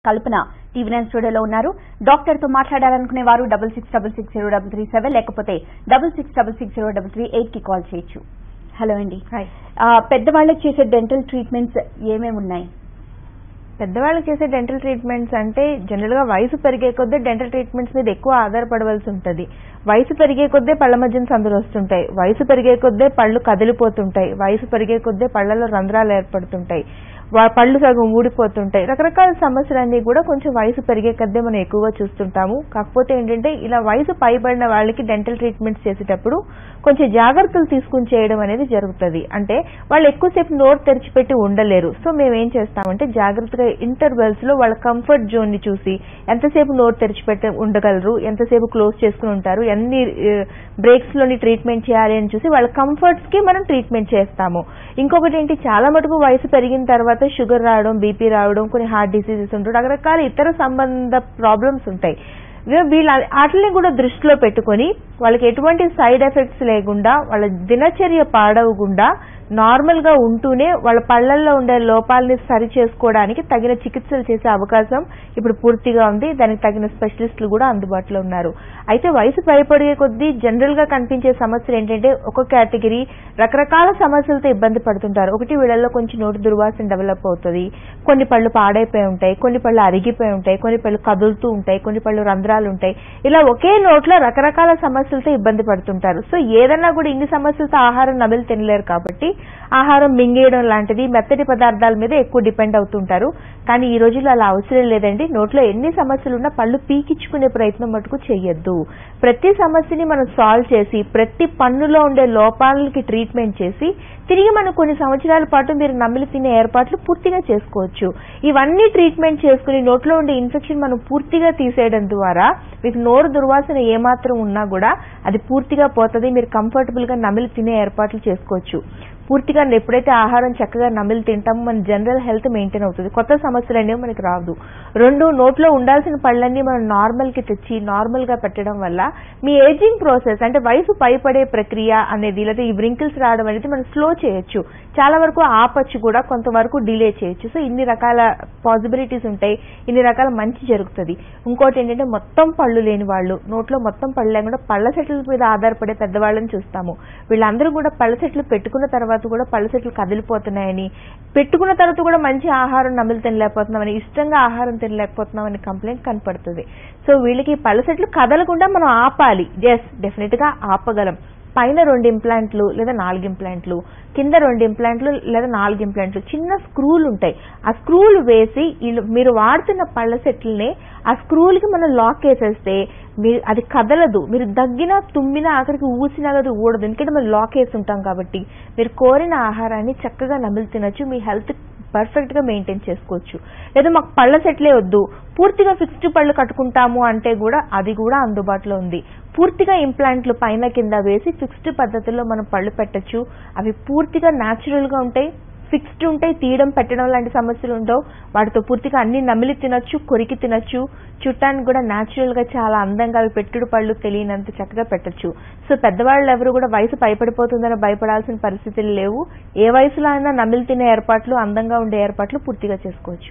కల్పన TV nine స్టూడియోలో ఉన్నారు doctor తో మాట్లాడాలనుకునే వారు double six double six zero double three seven లేకపోతే double six double six zero double three eight కి కాల్ చేయొచ్చు హలో అండి హాయ్ ఆ, పెద్దవాళ్ళకి చేసే డెంటల్ ట్రీట్మెంట్స్ ఏమేమి ఉన్నాయి పెద్దవాళ్ళకి చేసే డెంటల్ ట్రీట్మెంట్స్ అంటే జనరల్ గా వయసు పెరిగే కొద్దీ డెంటల్ ట్రీట్మెంట్స్ మీద ఎక్కువ ఆధారపడవలసి ఉంటుంది వయసు పెరిగే కొద్దే పళ్ళ మధ్యన సందులు వస్తుంటాయి వయసు పెరిగే కొద్దే పళ్ళు కదిలిపోతుంటాయి వయసు పెరిగే కొద్దే పళ్ళలో రంధ్రాలు ఏర్పడుతుంటాయి వా- పళ్ళు సగం ఊడిపోతుంటాయి రకరకాల సమస్యలన్నీ కూడా కొంచెం వయసు పెరిగే కొద్దే మనం ఎక్కువగా చూస్తుంటాము కాకపోతే ఏంటంటే ఇలా వయసు పైబడిన వాళ్ళకి డెంటల్ ట్రీట్మెంట్స్ చేసేటప్పుడు కొంచెం జాగ్రత్తలు తీసుకుని చేయడం అనేది జరుగుతుంది అంటే వాళ్ళు ఎక్కువసేపు నోరు తెరిచిపెట్టి ఉండలేరు సో మేము ఏం చేస్తామంటే జాగ్రత్తగా ఇంటర్వెల్స్ లో వాళ్ళ కంఫర్ట్ జోన్ ని చూసి ఎంతసేపు నోరు తెరిచిపెట్టి ఉండగలరు ఎంతసేపు క్లోజ్ చేసుకుని ఉంటారు ఎన్ని బ్రేక్స్ లోని ట్రీట్మెంట్ చేయాలి అని చూసి వాళ్ళ కంఫర్ట్స్ కి మనం ట్రీట్మెంట్ చేస్తాము ఇంకొకటి ఏంటి చాలా మటుకు వయసు పెరిగిన తర్వాత షుగర్ రావడం బీపీ రావడం కొన్ని హార్ట్ డిసీజెస్ ఉంటాయి రకరకాల ఇతర సంబంధ ప్రాబ్లమ్స్ ఉంటాయి వీ- వీళ్ళ వాటిని కూడా దృష్టిలో పెట్టుకొని వాళ్ళకి ఎటువంటి సైడ్ ఎఫెక్ట్స్ లేకుండా వాళ్ళ దినచర్య పాడవకుండా నార్మల్ గా ఉంటూనే వాళ్ళ పళ్ళల్లో ఉండే లోపాలని సరి చేసుకోవడానికి తగిన చికిత్సలు చేసే అవకాశం ఇప్పుడు పూర్తిగా ఉంది దానికి తగిన స్పెషలిస్టులు కూడా అందుబాటులో ఉన్నారు అయితే వయసు పైపడే కొద్దీ జనరల్ గా కనిపించే సమస్యలు ఏంటంటే ఒక కేటగిరీ రకరకాల సమస్యలతో ఇబ్బంది పడుతుంటారు ఒకటి వీళ్ళల్లో కొంచెం నోటి దుర్వాసన డెవలప్ అవుతుంది కొన్ని పళ్ళు పాడైపోయి ఉంటాయి కొన్ని పళ్ళు అరిగిపోయి ఉంటాయి కొన్ని పళ్ళు కదులుతూ ఉంటాయి కొన్ని పళ్ళు రంధ్రాలు ఉంటాయి ఇలా ఒకే నోట్లో రకరకాల సమస్యలతో ఇబ్బంది పడుతుంటారు సో ఏదన్నా కూడా ఇన్ని సమస్యలతో ఆహారం నమిలి తినలేరు కాబట్టి ఆహారం మింగేయడం లాంటిది మెత్తటి పదార్థాల మీద ఎక్కువ డిపెండ్ అవుతుంటారు కానీ ఈ రోజుల్లో అలా అవసరం లేదండి నోట్లో ఎన్ని సమస్యలు ఉన్నా పళ్ళు పీకించుకునే ప్రయత్నం మటుకు చెయ్యొద్దు ప్రతి సమస్యని మనం సాల్వ్ చేసి ప్రతి పన్నులో ఉండే లోపాలకి ట్రీట్మెంట్ చేసి తిరిగి మనం కొన్ని సంవత్సరాల పాటు మీరు నమిలి తినే ఏర్పాట్లు పూర్తిగా చేసుకోవచ్చు ఇవన్నీ ట్రీట్మెంట్ చేసుకుని నోట్లో ఉండే ఇన్ఫెక్షన్ మనం పూర్తిగా తీసేయడం ద్వారా మీకు నోరు దుర్వాసన ఏమాత్రం ఉన్నా కూడా అది పూర్తిగా పోతుంది మీరు కంఫర్టబుల్ గా నమిలి తినే ఏర్పాట్లు చేసుకోవచ్చు పూర్తిగా ఎప్పుడైతే ఆహారం చక్కగా నమిలి తింటామో మన జనరల్ హెల్త్ మెయింటైన్ అవుతుంది కొత్త సమస్యలు అనేవి మనకి రాదు రెండు నోట్లో ఉండాల్సిన పళ్ళన్నీ మనం నార్మల్ కి తెచ్చి నార్మల్ గా పెట్టడం వల్ల మీ ఏజింగ్ ప్రాసెస్ అంటే వయసు పైపడే ప్రక్రియ అనేది లేదా ఈ వ్రింకిల్స్ రావడం అనేది మనం స్లో చేయొచ్చు చాలా వరకు ఆపచ్చు కూడా కొంతవరకు డిలే చేయొచ్చు సో ఇన్ని రకాల పాసిబిలిటీస్ ఉంటాయి ఇన్ని రకాల మంచి జరుగుతుంది ఇంకోటి ఏంటంటే మొత్తం పళ్ళు లేని వాళ్ళు నోట్లో మొత్తం పళ్ళు లేకుండా పళ్ళ సెట్ల మీద ఆధారపడే పెద్దవాళ్ళని చూస్తాము వీళ్ళందరూ కూడా పళ్ళ సెట్లు పెట్టుకున్న తర్వాత కూడా పళ్ళ సెట్లు కదిలిపోతున్నాయని పెట్టుకున్న తర్వాత కూడా మంచి ఆహారం నమిలి తినలేకపోతున్నామని ఇష్టంగా ఆహారం తినలేకపోతున్నామని కంప్లైంట్ కనపడుతుంది సో వీళ్ళకి ఈ పళ్ళ సెట్లు కదలకుండా మనం ఆపాలి ఎస్ డెఫినెట్ గా ఆపగలం పైన రెండు ఇంప్లాంట్లు లేదా నాలుగు ఇంప్లాంట్లు కింద రెండు ఇంప్లాంట్లు లేదా నాలుగు ఇంప్లాంట్లు చిన్న స్క్రూలు ఉంటాయి ఆ స్క్రూలు వేసి వీళ్ళు- మీరు వాడుతున్న పళ్ళ సెట్లని ఆ స్క్రూలకి మనం లాక్ వేసేస్తే మీరు అది కదలదు మీరు దగ్గినా తుమ్మినా ఆఖరికి ఊసినా అది ఊడదు ఎందుకంటే మనం లాక్ వేసి ఉంటాం కాబట్టి మీరు కోరిన ఆహారాన్ని చక్కగా నమిలి తినొచ్చు మీ హెల్త్ పర్ఫెక్ట్ గా మెయింటైన్ చేసుకోవచ్చు లేదా మాకు పళ్ళ సెట్లే వద్దు పూర్తిగా ఫిక్స్డ్ పళ్ళు కట్టుకుంటాము అంటే కూడా అది కూడా అందుబాటులో ఉంది పూర్తిగా ఇంప్లాంట్లు పైన కింద వేసి ఫిక్స్డ్ పద్ధతిలో మనం పళ్ళు పెట్టొచ్చు అవి పూర్తిగా న్యాచురల్ గా ఉంటాయి ఫిక్స్డ్ ఉంటాయి తీయడం పెట్టడం లాంటి సమస్యలు ఉండవు వాటితో పూర్తిగా అన్ని నమిలి తినొచ్చు కొరికి తినొచ్చు చుట్టానికి కూడా న్యాచురల్ గా చాలా అందంగా అవి పెట్టుడు పళ్ళు తెలియనంత చక్కగా పెట్టొచ్చు సో పెద్దవాళ్ళు ఎవరు కూడా వయసు పైపడిపోతుందని భయపడాల్సిన పరిస్థితులు లేవు ఏ వయసులో అయినా నమిలి తినే ఏర్పాట్లు అందంగా ఉండే ఏర్పాట్లు పూర్తిగా చేసుకోవచ్చు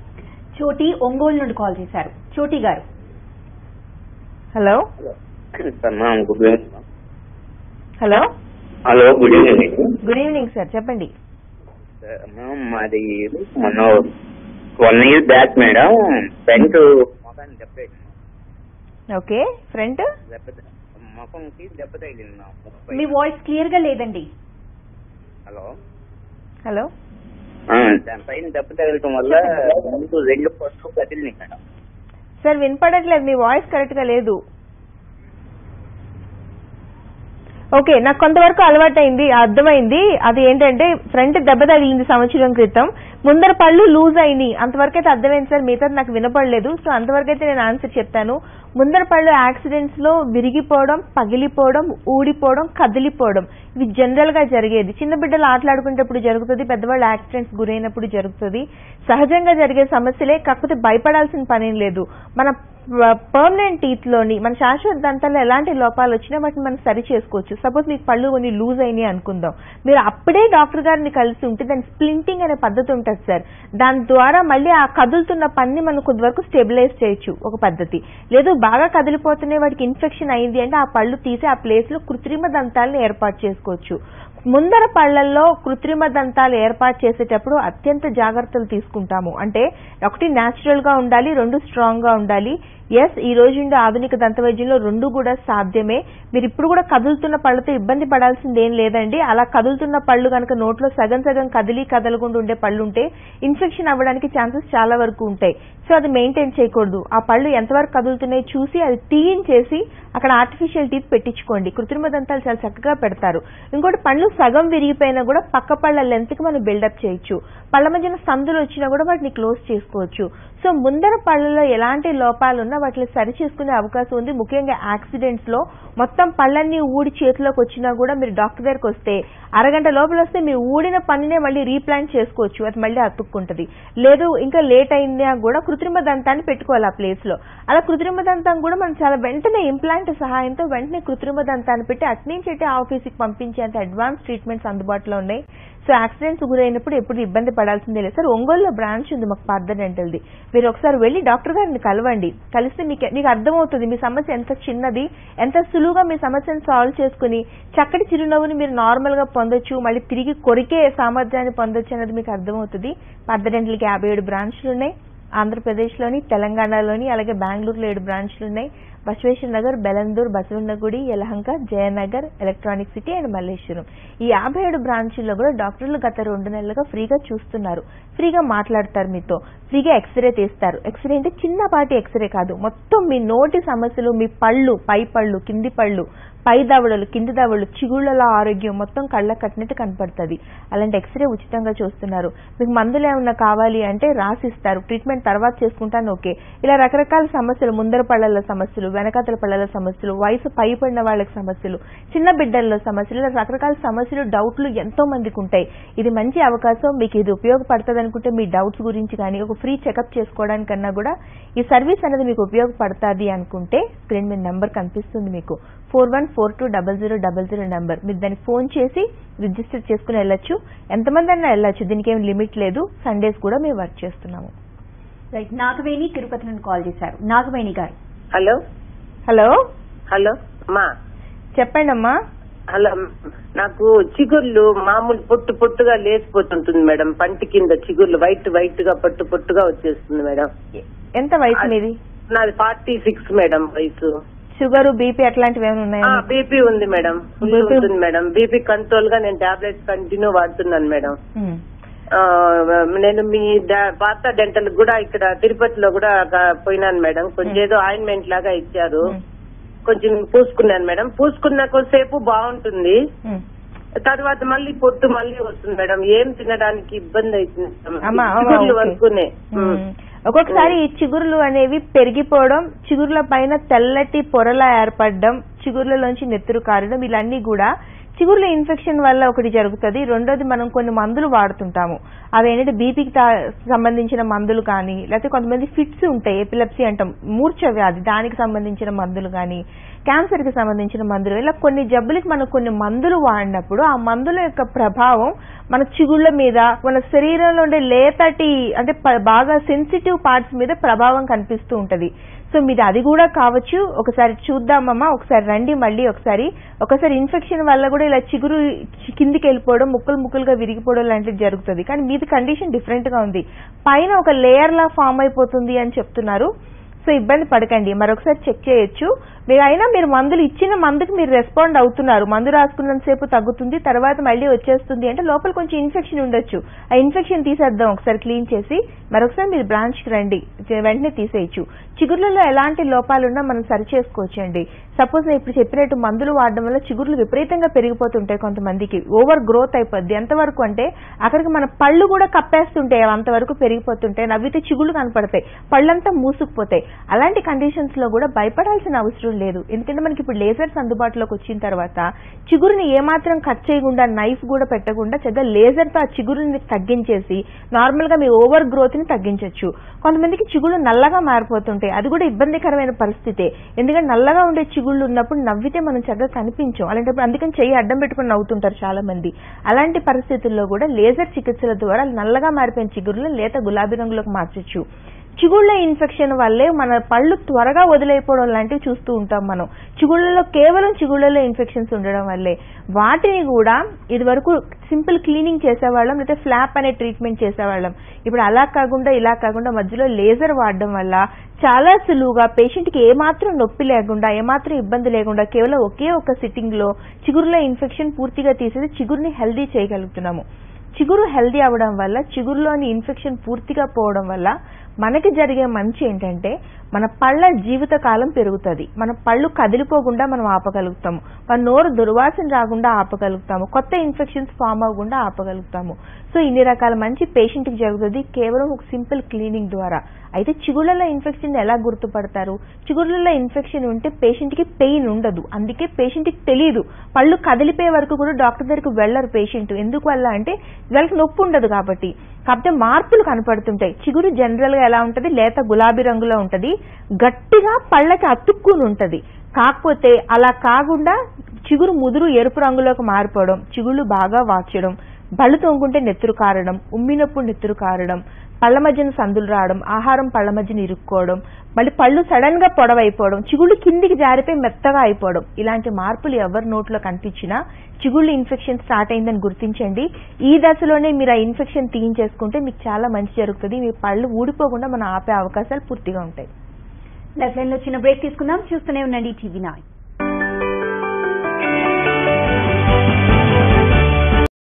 చోటి ఒంగోలు నుండి కాల్ చేశారు చోటి గారు hello sir ma'am good evening ma'am. Hello hello good evening good evening sir చెప్పండి సార్, మ్యామ్ మాది మొన్న one year back madam front మొఖాన్ని దెబ్బ తగిలింది. ఓకే ఫ్రంట్ దెబ్బ త- ముఖంకి దెబ్బ తగిలింది మ్యామ్. ముప్పై. మీ వాయిస్ క్లియర్ గా లేదండి హలో హలో ఆ, దానిపైన దెబ్బ తగలటం వల్ల ముందు రెండు పళ్ళు కదిలినాయి మేడం సార్ వినపడట్లేదు మీ వాయిస్ కరెక్ట్ గా లేదు ఓకే నాకు కొంతవరకు అలవాటైంది అర్థమైంది అది ఏంటంటే ఫ్రంట్ దెబ్బ తగిలింది సంవత్సరం క్రితం ముందర పళ్ళు లూజ్ అయినాయి అంతవరకు అయితే అర్థమైంది సార్ మిగతా నాకు వినపడలేదు సో అంతవరకు అయితే నేను ఆన్సర్ చెప్తాను ముందర పళ్ళు యాక్సిడెంట్స్ లో విరిగిపోవడం పగిలిపోవడం ఊడిపోవడం కదిలిపోవడం ఇవి జనరల్ గా జరిగేది చిన్న బిడ్డలు ఆటలాడుకునేటప్పుడు జరుగుతుంది పెద్దవాళ్ళు యాక్సిడెంట్స్ గురైనప్పుడు జరుగుతుంది సహజంగా జరిగే సమస్యలే కాకపోతే భయపడాల్సిన పనేం లేదు మన పర్మనెంట్ టీత్ లోని మన శాశ్వత దంతాల్లో ఎలాంటి లోపాలు వచ్చినా వాటిని మనం సరి చేసుకోవచ్చు సపోజ్ మీకు పళ్ళు కొన్ని లూజ్ అయినాయి అనుకుందాం మీరు అప్పుడే డాక్టర్ గారిని కలిసి ఉంటే దాని స్ప్లింటింగ్ అనే పద్ధతి ఉంటుంది సార్ దాని ద్వారా మళ్ళీ ఆ కదులుతున్న పన్ని మనం కొద్ది వరకు స్టెబిలైజ్ చేయొచ్చు ఒక పద్ధతి లేదు బాగా కదిలిపోతున్నాయి వాటికి ఇన్ఫెక్షన్ అయింది అంటే ఆ పళ్ళు తీసి ఆ ప్లేస్ లో కృత్రిమ దంతాలను ఏర్పాటు చేసుకోవచ్చు ముందర పళ్లల్లో కృత్రిమ దంతాలు ఏర్పాటు చేసేటప్పుడు అత్యంత జాగ్రత్తలు తీసుకుంటాము అంటే ఒకటి న్యాచురల్ గా ఉండాలి రెండు స్ట్రాంగ్ గా ఉండాలి ఎస్ ఈ రోజు ఉండే ఆధునిక దంత వైద్యంలో రెండు కూడా సాధ్యమే మీరు ఇప్పుడు కూడా కదులుతున్న పళ్ళతో ఇబ్బంది పడాల్సింది ఏం లేదండి అలా కదులుతున్న పళ్ళు కనుక నోట్లో సగం సగం కదిలి కదలకుండా ఉండే పళ్ళు ఉంటే ఇన్ఫెక్షన్ అవ్వడానికి ఛాన్సెస్ చాలా వరకు ఉంటాయి సో అది మెయింటైన్ చేయకూడదు ఆ పళ్ళు ఎంతవరకు కదులుతున్నాయి చూసి అది తీయించేసి అక్కడ ఆర్టిఫిషియల్ టీత్ పెట్టించుకోండి కృత్రిమ దంతాలు చాలా చక్కగా పెడతారు ఇంకోటి పళ్ళు సగం విరిగిపోయినా కూడా పక్క పళ్ళ లెంత్ కి మనం బిల్డప్ చేయొచ్చు పళ్ళ మధ్యన సందులు వచ్చినా కూడా వాటిని క్లోజ్ చేసుకోవచ్చు సో ముందర పళ్ళలో ఎలాంటి లోపాలు ఉన్నా వాటిని సరి చేసుకునే అవకాశం ఉంది ముఖ్యంగా యాక్సిడెంట్స్ లో మొత్తం పళ్ళన్నీ ఊడి చేతిలోకి వచ్చినా కూడా మీరు డాక్టర్ దగ్గరకు వస్తే అరగంట లోపల వస్తే మీ ఊడిన పనినే మళ్ళీ రీప్లాంట్ చేసుకోవచ్చు అది మళ్ళీ అతుక్కుంటది లేదు ఇంకా లేట్ అయినా కూడా కృత్రిమ దంతాన్ని పెట్టుకోవాలి ఆ ప్లేస్ లో అలా కృత్రిమ దంతం కూడా మనం చాలా వెంటనే ఇంప్లాంట్ సహాయంతో వెంటనే కృత్రిమ దంతాన్ని పెట్టి అట్నుంచి అటే ఆఫీస్కి పంపించేంత అడ్వాన్స్ ట్రీట్మెంట్స్ అందుబాటులో ఉన్నాయి సో యాక్సిడెంట్స్ గురైనప్పుడు ఎప్పుడు ఇబ్బంది పడాల్సిందే లేదు సార్ ఒంగోలులో బ్రాంచ్ ఉంది మాకు పార్థ డెంటల్ది మీరు ఒకసారి వెళ్ళి డాక్టర్ గారిని కలవండి కలిస్తే మీకు మీకు అర్థమవుతుంది మీ సమస్య ఎంత చిన్నది ఎంత సులువుగా మీ సమస్యను సాల్వ్ చేసుకుని చక్కటి చిరునవ్వుని మీరు నార్మల్ గా పొందొచ్చు మళ్ళీ తిరిగి కొరికే సామర్థ్యాన్ని పొందొచ్చు అనేది మీకు అర్థమవుతుంది పార్థ డెంటల్కి యాభై ఏడు బ్రాంచ్లు ఉన్నాయి ఆంధ్రప్రదేశ్లోని తెలంగాణలోని అలాగే బెంగళూరులో ఏడు బ్రాంచ్లు ఉన్నాయి Basaveshwara Nagar Bellandur Basavanagudi Yelahanka Jayanagar electronic city and Malleshwaram ఈ యాభై ఏడు బ్రాంచీల్లో కూడా డాక్టర్లు గత రెండు నెలలుగా ఫ్రీగా చూస్తున్నారు ఫ్రీగా మాట్లాడతారు మీతో ఫ్రీగా ఎక్స్రే తీస్తారు ఎక్స్రే అంటే చిన్నపాటి ఎక్స్రే కాదు మొత్తం మీ నోటి సమస్యలు మీ పళ్ళు పై పళ్ళు కింది పళ్ళు పై దవడలు కింది దవడలు చిగుళ్ల ఆరోగ్యం మొత్తం కళ్ళ కట్టినట్టు కనపడుతుంది అలాంటి ఎక్స్రే ఉచితంగా చూస్తున్నారు మీకు మందులు ఏమన్నా కావాలి అంటే రాసిస్తారు ట్రీట్మెంట్ తర్వాత చేసుకుంటాను ఓకే ఇలా రకరకాల సమస్యలు ముందర పళ్ళల సమస్యలు వెనకాతల పళ్ళల సమస్యలు వయసు పైపడిన వాళ్ళకి సమస్యలు చిన్న బిడ్డల్లో సమస్యలు ఇలా రకరకాల సమస్యలు డౌట్లు ఎంతో మందికి ఉంటాయి ఇది మంచి అవకాశం మీకు ఇది ఉపయోగపడుతుంది అనుకుంటే మీ డౌట్స్ గురించి కానీ ఒక ఫ్రీ చెకప్ చేసుకోవడానికన్నా కూడా ఈ సర్వీస్ అనేది మీకు ఉపయోగపడుతుంది అనుకుంటే స్క్రీన్ మీద నెంబర్ కనిపిస్తుంది మీకు four one four two double zero double zero number మీరు దానికి ఫోన్ చేసి రిజిస్టర్ చేసుకుని వెళ్ళొచ్చు ఎంతమంది అన్నా వెళ్ళొచ్చు దీనికి ఏం లిమిట్ లేదు సండేస్ కూడా మేము వర్క్ చేస్తున్నాము రైట్ నాగవేణి తిరుపతి నుండి కాల్ చేశారు నాగవేణి గారు హలో హలో హలో అమ్మా చెప్పండి అమ్మా హలో నాకు చిగుర్లు మామూలు పొట్టు పొట్టుగా లేసిపోతుంటుంది మేడం పంటి కింద చిగుర్లు వైట్ వైట్ గా పొట్టు పొట్టుగా వచ్చేస్తుంది మేడం ఎంత వయసు మీది నాది ఫార్టీ సిక్స్ మేడం వయసు షుగర్ బీపీ అట్లాంటివి ఏమైనా ఉన్నాయా మీకు? బీపీ ఉంది మేడం ఫుల్ BP ఉంటుంది మేడం బీపీ కంట్రోల్ గా నేను టాబ్లెట్స్ కంటిన్యూ వాడుతున్నాను మేడం ఉమ్. ఆ, నేను మీ డా- పాత డెంటల్ కూడా ఇక్కడ తిరుపతిలో కూడా గా- పోయినాను మేడం కొంచెం ఏదో ఆయింట్మెంట్ లాగా ఇచ్చారు ఉమ్. కొంచెం పూసుకున్నాను మేడం పూసుకున్న కొద్దిసేపు బాగుంటుంది ఉమ్. తర్వాత మళ్ళీ పొట్టు మళ్ళీ వస్తుంది మేడం ఏం తినడానికి ఇబ్బంది అవుతుంది అమ్మా, అమ్మా, చిగుర్లు ఓకే. వరకునే ఉమ్. ఒక్కొక్కసారి ఈ చిగుర్లు అనేవి పెరిగిపోవడం చిగుర్ల పైన తెల్లటి పొరలా ఏర్పడడం చిగుర్లలోంచి నెత్తురు కారడం ఇలాన్నీ కూడా చిగుర్ల ఇన్ఫెక్షన్ వల్ల ఒకటి జరుగుతుంది రెండోది మనం కొన్ని మందులు వాడుతుంటాము అవి ఏంటంటే బీపీకి సంబంధించిన మందులు కానీ లేకపోతే కొంతమంది ఫిట్స్ ఉంటాయి ఎపిలెప్సీ అంటాం మూర్ఛ వ్యాధి దానికి సంబంధించిన మందులు కానీ క్యాన్సర్ కి సంబంధించిన మందులు ఇలా కొన్ని జబ్బులకి మనం కొన్ని మందులు వాడినప్పుడు ఆ మందుల యొక్క ప్రభావం మన చిగుళ్ళ మీద మన శరీరంలో ఉండే లేతటి అంటే ప- బాగా సెన్సిటివ్ పార్ట్స్ మీద ప్రభావం కనిపిస్తూ ఉంటది సో మీరు అది కూడా కావచ్చు ఒకసారి చూద్దామమ్మా ఒకసారి రండి మళ్ళీ ఒకసారి ఒకసారి ఇన్ఫెక్షన్ వల్ల కూడా ఇలా చిగురు చి- కిందికి వెళ్ళిపోవడం ముక్కలు ముక్కలుగా విరిగిపోవడం లాంటిది జరుగుతుంది కానీ మీది కండిషన్ డిఫరెంట్ గా ఉంది పైన ఒక లేయర్ లా ఫామ్ అయిపోతుంది అని చెప్తున్నారు సో ఇబ్బంది పడకండి మరొకసారి చెక్ చేయొచ్చు మీరు అయినా మీరు మందులు ఇచ్చిన మందుకి మీరు రెస్పాండ్ అవుతున్నారు మందు రాసుకున్నంత సేపు తగ్గుతుంది తర్వాత మళ్ళీ వచ్చేస్తుంది అంటే లోపల కొంచెం ఇన్ఫెక్షన్ ఉండొచ్చు ఆ ఇన్ఫెక్షన్ తీసేద్దాం ఒకసారి క్లీన్ చేసి మరొకసారి మీరు బ్రాంచ్ కి రండి చే- వెంటనే తీసేయచ్చు చిగుర్లలో ఎలాంటి లోపాలున్నా మనం సరి చేసుకోవచ్చండి సపోజ్ నేను ఇప్పుడు చెప్పినట్టు మందులు వాడడం వల్ల చిగుర్లు విపరీతంగా పెరిగిపోతుంటాయి కొంతమందికి ఓవర్ గ్రోత్ అయిపోద్ది ఎంతవరకు అంటే అక్కడికి మన పళ్ళు కూడా కప్పేస్తుంటాయి అవి అంతవరకు పెరిగిపోతుంటాయి నవ్వితే చిగుళ్ళు కనపడతాయి పళ్ళంతా మూసుకుపోతాయి అలాంటి కండిషన్స్ లో కూడా భయపడాల్సిన అవసరం లేదు ఎందుకంటే మనకి ఇప్పుడు లేజర్స్ అందుబాటులోకి వచ్చిన తర్వాత చిగురుని ఏమాత్రం కట్ చేయకుండా నైఫ్ కూడా పెట్టకుండా చక్కగా లేజర్ తో ఆ చిగురుని తగ్గించేసి నార్మల్ గా మీ ఓవర్ గ్రోత్ ని తగ్గించవచ్చు కొంతమందికి చిగుళ్ళు నల్లగా మారిపోతుంటాయి అది కూడా ఇబ్బందికరమైన పరిస్థితే ఎందుకంటే నల్లగా ఉండే చిగుళ్ళు ఉన్నప్పుడు నవ్వితే మనం చక్కగా కనిపించం అలాంటప్పుడు అందుకని చెయ్యి అడ్డం పెట్టుకుని నవ్వుతుంటారు చాలా మంది అలాంటి పరిస్థితుల్లో కూడా లేజర్ చికిత్సల ద్వారా నల్లగా మారిపోయిన చిగురులు లేత గులాబీ రంగులోకి మార్చొచ్చు చిగుళ్ళ ఇన్ఫెక్షన్ వల్లే మన పళ్ళు త్వరగా వదిలేయకపోవడం లాంటివి చూస్తూ ఉంటాం మనం చిగుళ్ళలో కేవలం చిగుళ్ళలో ఇన్ఫెక్షన్స్ ఉండడం వల్లే వాటిని కూడా ఇది వరకు సింపుల్ క్లీనింగ్ చేసేవాళ్ళం లేకపోతే ఫ్లాప్ అనే ట్రీట్మెంట్ చేసేవాళ్ళం ఇప్పుడు అలా కాకుండా ఇలా కాకుండా మధ్యలో లేజర్ వాడడం వల్ల చాలా సులువుగా పేషెంట్ కి ఏమాత్రం నొప్పి లేకుండా ఏమాత్రం ఇబ్బంది లేకుండా కేవలం ఒకే ఒక సిట్టింగ్ లో చిగురులో ఇన్ఫెక్షన్ పూర్తిగా తీసేసి చిగురుని హెల్దీ చేయగలుగుతున్నాము చిగురు హెల్దీ అవ్వడం వల్ల చిగురులోని ఇన్ఫెక్షన్ పూర్తిగా పోవడం వల్ల మనకి జరిగే మంచి ఏంటంటే మన పళ్ళ జీవిత కాలం పెరుగుతుంది మన పళ్ళు కదిలిపోకుండా మనం ఆపగలుగుతాము మన నోరు దుర్వాసన రాకుండా ఆపగలుగుతాము కొత్త ఇన్ఫెక్షన్స్ ఫామ్ అవ్వకుండా ఆపగలుగుతాము సో ఇన్ని రకాల మంచి పేషెంట్ కి జరుగుతుంది కేవలం ఒక సింపుల్ క్లీనింగ్ ద్వారా అయితే చిగుళ్ళలో ఇన్ఫెక్షన్ ఎలా గుర్తుపడతారు చిగుళ్ళలో ఇన్ఫెక్షన్ ఉంటే పేషెంట్ కి పెయిన్ ఉండదు అందుకే పేషెంట్ కి తెలియదు పళ్ళు కదిలిపోయే వరకు కూడా డాక్టర్ దగ్గరికి వెళ్ళరు పేషెంట్ ఎందుకు వల్ల అంటే వాళ్ళకి నొప్పి ఉండదు కాబట్టి కాకపోతే మార్పులు కనపడుతుంటాయి చిగురు జనరల్ గా ఎలా ఉంటది లేత గులాబీ రంగులో ఉంటది గట్టిగా పళ్ళకి అతుక్కుని ఉంటది కాకపోతే అలా కాకుండా చిగురు ముదురు ఎరుపు రంగులోకి మారిపోవడం చిగుళ్ళు బాగా వాచడం పళ్ళు తోముకుంటే నెత్తురు కారడం ఉమ్మినప్పుడు నెత్తురు కారడం పళ్ళ మధ్యన సందులు రావడం ఆహారం పళ్ళ మధ్యన ఇరుక్కోవడం మళ్ళీ పళ్ళు సడన్ గా పొడవైపోవడం చిగుళ్ళు కిందికి జారిపోయి మెత్తగా అయిపోవడం ఇలాంటి మార్పులు ఎవరి నోట్లో కనిపించినా చిగుళ్ళు ఇన్ఫెక్షన్ స్టార్ట్ అయిందని గుర్తించండి ఈ దశలోనే మీరు ఆ ఇన్ఫెక్షన్ తీయించేసుకుంటే మీకు చాలా మంచి జరుగుతుంది మీ పళ్ళు ఊడిపోకుండా మనం ఆపే అవకాశాలు పూర్తిగా ఉంటాయి లైఫ్ లైన్ లో చిన్న బ్రేక్ తీసుకుందాం చూస్తూనే ఉండండి టీవీ నైన్